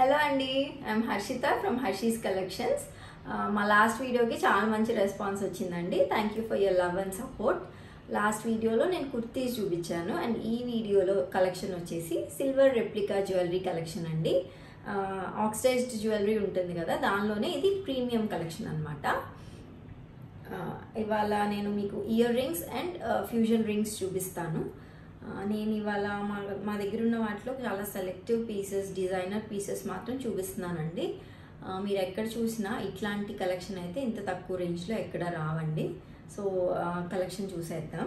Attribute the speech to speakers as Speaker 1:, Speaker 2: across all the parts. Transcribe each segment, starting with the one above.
Speaker 1: hello అండి I'm Harshitha from Harshis collections మా last వీడియోకి చాలా మంచి రెస్పాన్స్ వచ్చిందండి thank you for your love and support last వీడియోలో నేను కుర్తీస్ చూపించాను అండ్ ఈ వీడియోలో కలెక్షన్ వచ్చేసి సిల్వర్ రెప్లికా జ్యువెలరీ కలెక్షన్ అండి ఆక్సిడైజ్డ్ జ్యువెలరీ ఉంటుంది కదా దానిలోనే ఇది ప్రీమియం కలెక్షన్ అనమాట ఇవాళ నేను మీకు earrings and fusion rings చూపిస్తాను ఆ, నేను ఇవాళ మా మా దగ్గర ఉన్న వాటిలో చాలా సెలెక్టివ్ పీసెస్ డిజైనర్ పీసెస్ మాత్రం చూపిస్తున్నానండి ఆ, మీరు ఎక్కడ చూసినా ఇట్లాంటి కలెక్షన్ అయితే ఇంత తక్కువ రేంజ్లో ఎక్కడ రావండి సో కలెక్షన్ చూసేద్దాం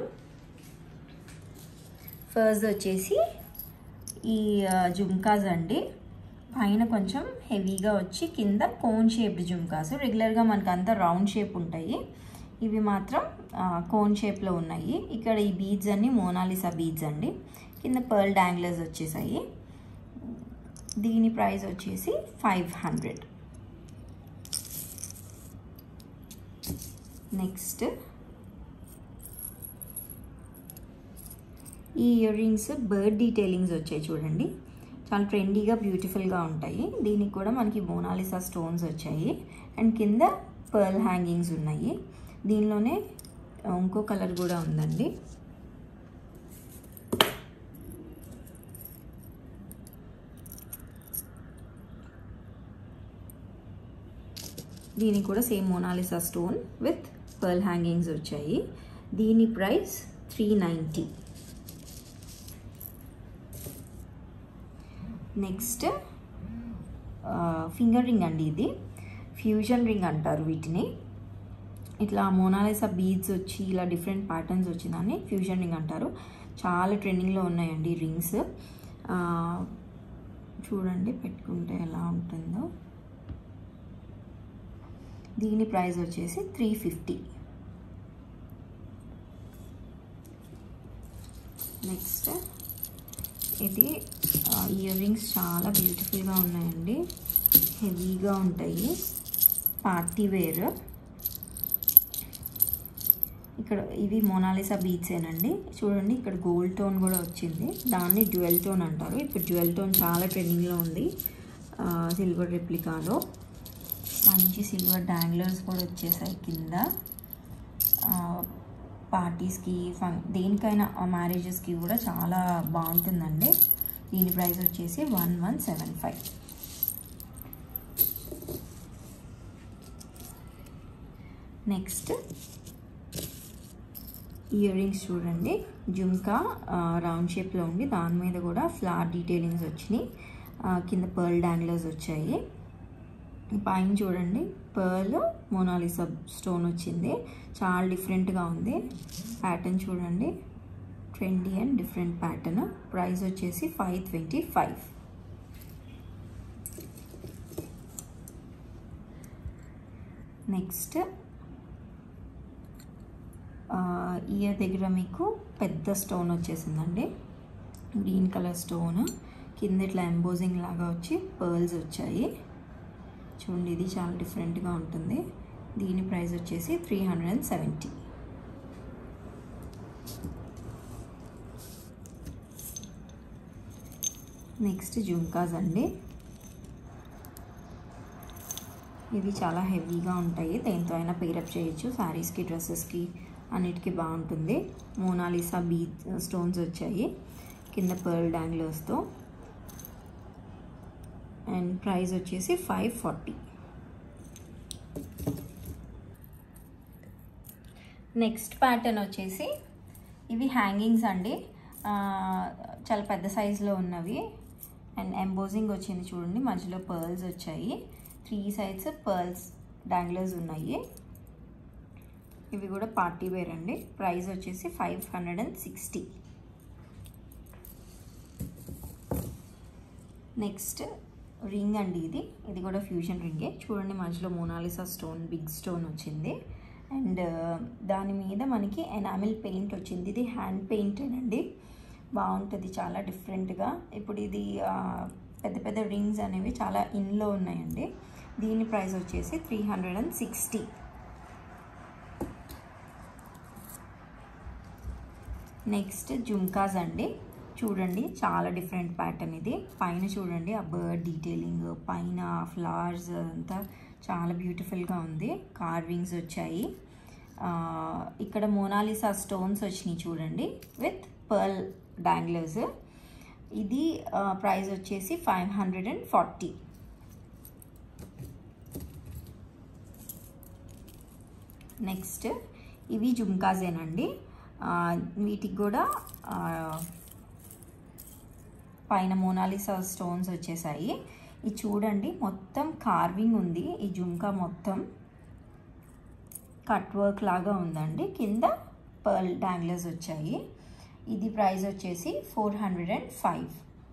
Speaker 1: ఫస్ట్ వచ్చేసి ఈ ఆ, జుమ్కాస్ అండి పైన కొంచెం హెవీగా వచ్చి కింద కోన్ షేప్డ్ జుమ్కాస్ రెగ్యులర్గా మనకు అంతా రౌండ్ షేప్ ఉంటాయి ఇవి మాత్రం ఆ, కోన్ షేప్లో ఉన్నాయి ఇక్కడ ఈ బీడ్స్ అన్ని మోనాలిసా బీడ్స్ అండి కింద పర్ల్ డాంగ్లర్స్ వచ్చేసాయి దీని ప్రైస్ వచ్చేసి ఫైవ్ హండ్రెడ్ నెక్స్ట్ ఈ ఇయర్ రింగ్స్ బర్డ్ డీటెయిలింగ్స్ వచ్చాయి చూడండి చాలా ట్రెండీగా బ్యూటిఫుల్గా ఉంటాయి దీనికి కూడా మనకి మోనాలిసా స్టోన్స్ వచ్చాయి అండ్ కింద పర్ల్ హ్యాంగింగ్స్ ఉన్నాయి దీనిలోనే ఇంకో కలర్ కూడా ఉందండి దీనికి కూడా same Monalisa stone with pearl hangings వచ్చాయి దీని price three ninety next finger ring అండి ఇది ఫ్యూజన్ రింగ్ అంటారు వీటిని ఇట్లా మోనాలిసా బీడ్స్ వచ్చి ఇలా డిఫరెంట్ ప్యాటర్న్స్ వచ్చిందని ఫ్యూజన్ రింగ్ అంటారు చాలా ట్రెండింగ్లో ఉన్నాయండి రింగ్స్ చూడండి పెట్టుకుంటే ఎలా ఉంటుందో దీని ప్రైస్ వచ్చేసి త్రీ ఫిఫ్టీ నెక్స్ట్ ఇది ఇయర్ రింగ్స్ చాలా బ్యూటిఫుల్గా ఉన్నాయండి హెవీగా ఉంటాయి పార్టీ వేర్ ఇక్కడ ఇవి మోనాలిసా బీట్సేనండి చూడండి ఇక్కడ గోల్డ్ టోన్ కూడా వచ్చింది దాన్ని డ్యువెల్ టోన్ అంటారు ఇప్పుడు డ్యువెల్ టోన్ చాలా ట్రెండింగ్లో ఉంది సిల్వర్ రెప్లికాలో మంచి సిల్వర్ డాంగ్లర్స్ కూడా వచ్చేసాయి కింద పార్టీస్కి ఫంక్ దేనికైనా మ్యారేజెస్కి కూడా చాలా బాగుంటుందండి దీని ప్రైస్ వచ్చేసి one one seven five next earrings jhumka జుమ్కా రౌండ్ షేప్లో ఉంది దాని మీద కూడా ఫ్లవర్ డీటెయిలింగ్స్ వచ్చినాయి కింద పర్ల్ డాంగ్లర్స్ వచ్చాయి పైన చూడండి పర్ల్ మోనాలిసా స్టోన్ వచ్చింది చాలా డిఫరెంట్గా ఉంది ప్యాటర్న్ చూడండి trendy and different pattern price వచ్చేసి five twenty five next ear దగ్గర మీకు పెద్ద స్టోన్ వచ్చేసిందండి గ్రీన్ కలర్ స్టోన్ కింద ఇట్లా ఎంబోజింగ్ లాగా వచ్చి పర్ల్స్ వచ్చాయి చూడండి ఇది చాలా డిఫరెంట్గా ఉంటుంది దీని ప్రైస్ వచ్చేసి three hundred and seventy next jhumkas అండి ఇవి చాలా హెవీగా ఉంటాయి దేంతో అయినా పేరప్ చేయొచ్చు శారీస్కి డ్రెస్సెస్కి అన్నిటికీ బాగుంటుంది మోనాలిసా బీట్ స్టోన్స్ వచ్చాయి కింద పర్ల్ డాంగ్లర్స్తో అండ్ ప్రైస్ వచ్చేసి ఫైవ్ ఫార్టీ నెక్స్ట్ ప్యాటర్న్ వచ్చేసి ఇవి హ్యాంగింగ్స్ అండి చాలా పెద్ద సైజులో ఉన్నవి అండ్ ఎంబోజింగ్ వచ్చింది చూడండి మధ్యలో పర్ల్స్ వచ్చాయి త్రీ సైడ్స్ పర్ల్స్ డాంగ్లర్స్ ఉన్నాయి ఇవి కూడా పార్టీ వేర్ అండి ప్రైస్ వచ్చేసి five hundred and sixty next ring అండి ఇది ఇది కూడా ఫ్యూజన్ రింగే చూడండి మధ్యలో మోనాలిసా స్టోన్ బిగ్ స్టోన్ వచ్చింది అండ్ దాని మీద మనకి ఎనామిల్ పెయింట్ వచ్చింది ఇది హ్యాండ్ పెయింటెడ్ అండి బాగుంటుంది చాలా డిఫరెంట్గా ఇప్పుడు ఇది పెద్ద పెద్ద రింగ్స్ అనేవి చాలా ఇన్లో ఉన్నాయండి దీని ప్రైస్ వచ్చేసి three hundred and sixty next jhumkas అండి చూడండి చాలా డిఫరెంట్ ప్యాటర్న్ ఇది పైన చూడండి ఆ బర్డ్ డీటెయిలింగ్ పైన ఫ్లవర్స్ అంతా చాలా బ్యూటిఫుల్గా ఉంది కార్వింగ్స్ వచ్చాయి ఆ, ఇక్కడ మోనాలిసా స్టోన్స్ వచ్చినాయి చూడండి విత్ పర్ల్ డాంగ్లర్స్ ఇది ప్రైస్ వచ్చేసి five hundred and forty next ఇవి జుమ్కాజేనండి ఆ, వీటికి కూడా ఆ, పైన మోనాలిసా స్టోన్స్ వచ్చేసాయి ఇది చూడండి మొత్తం కార్వింగ్ ఉంది ఈ జుమ్కా మొత్తం కట్ వర్క్ లాగా ఉందండి కింద పర్ల్ డాంగ్లర్స్ వచ్చాయి ఇది ప్రైస్ వచ్చేసి four hundred and five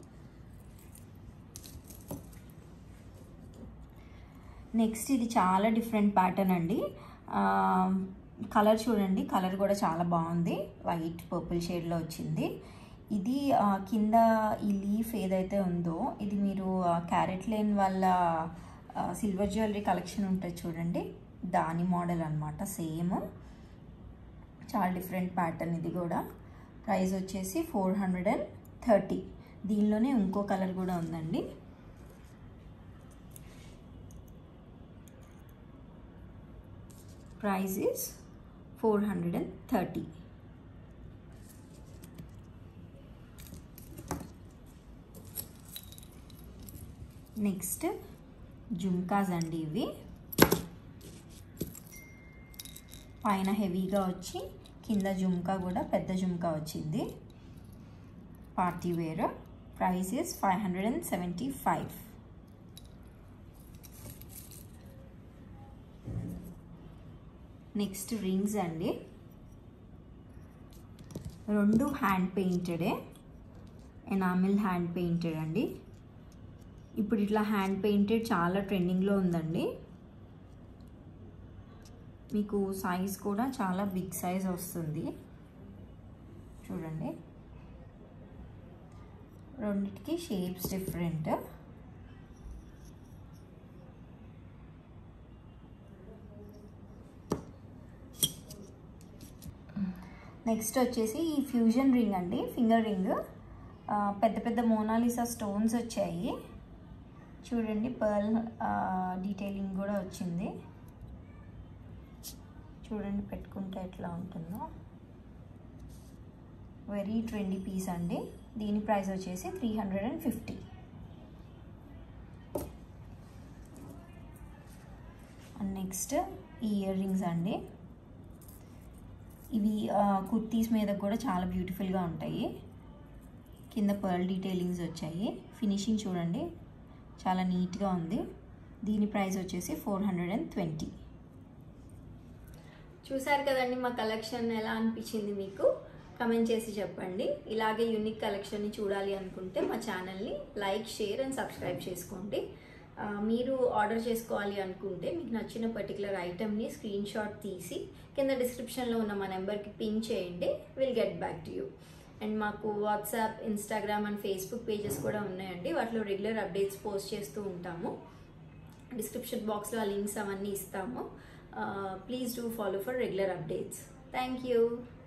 Speaker 1: next ఇది చాలా డిఫరెంట్ ప్యాటర్న్ అండి కలర్ చూడండి కలర్ కూడా చాలా బాగుంది వైట్ పర్పుల్ షేడ్లో వచ్చింది ఇది ఆ, కింద ఈ లీఫ్ ఏదైతే ఉందో ఇది మీరు క్యారెట్ లేన్ వాళ్ళ సిల్వర్ జ్యువెలరీ కలెక్షన్ ఉంటుంది చూడండి దాని మోడల్ అనమాట సేమ్ చాలా డిఫరెంట్ ప్యాటర్న్ ఇది కూడా ప్రైస్ వచ్చేసి ఫోర్ హండ్రెడ్ అండ్ థర్టీ దీనిలోనే ఇంకో కలర్ కూడా ఉందండి price is four hundred and thirty next jhumkas అండి ఇవి పైన హెవీగా వచ్చి కింద జుమ్కా కూడా పెద్ద జుమ్కా వచ్చింది party wear price is five hundred and seventy five next rings అండి రెండు హ్యాండ్ పెయింటెడే ఎనామిల్ హ్యాండ్ పెయింటెడ్ అండి ఇప్పుడు ఇట్లా హ్యాండ్ పెయింటెడ్ చాలా ట్రెండింగ్లో ఉందండి మీకు సైజ్ కూడా చాలా బిగ్ సైజ్ వస్తుంది చూడండి రెండిటికి షేప్స్ డిఫరెంట్ నెక్స్ట్ వచ్చేసి ఈ ఫ్యూజన్ రింగ్ అండి ఫింగర్ రింగ్ ఆ, పెద్ద పెద్ద మోనాలిసా స్టోన్స్ వచ్చాయి చూడండి పర్ల్ డీటెయిలింగ్ కూడా వచ్చింది చూడండి పెట్టుకుంటే ఎట్లా ఉంటుందో వెరీ ట్రెండీ పీస్ అండి దీని ప్రైస్ వచ్చేసి three hundred and fifty and next ఈ ఇయర్ రింగ్స్ అండి ఇవి ఆ, కుర్తీస్ మీద కూడా చాలా బ్యూటిఫుల్గా ఉంటాయి కింద పర్ల్ డీటెయిలింగ్స్ వచ్చాయి ఫినిషింగ్ చూడండి చాలా నీట్గా ఉంది దీని ప్రైస్ వచ్చేసి ఫోర్ హండ్రెడ్ అండ్ ట్వంటీ
Speaker 2: చూసారు కదండి మా కలెక్షన్ ఎలా అనిపించింది మీకు కమెంట్ చేసి చెప్పండి ఇలాగే యూనిక్ కలెక్షన్ని చూడాలి అనుకుంటే మా ఛానల్ని లైక్ షేర్ అండ్ సబ్స్క్రైబ్ చేసుకోండి ఆ, మీరు ఆర్డర్ చేసుకోవాలి అనుకుంటే మీకు నచ్చిన పర్టికులర్ ఐటమ్ని స్క్రీన్ షాట్ తీసి కింద డిస్క్రిప్షన్లో ఉన్న మా నెంబర్కి పిన్ చేయండి will get back to you and మాకు WhatsApp Instagram and Facebook pages కూడా ఉన్నాయండి వాటిలో రెగ్యులర్ అప్డేట్స్ పోస్ట్ చేస్తూ ఉంటాము డిస్క్రిప్షన్ బాక్స్లో ఆ లింక్స్ అవన్నీ ఇస్తాము please do follow for regular updates thank you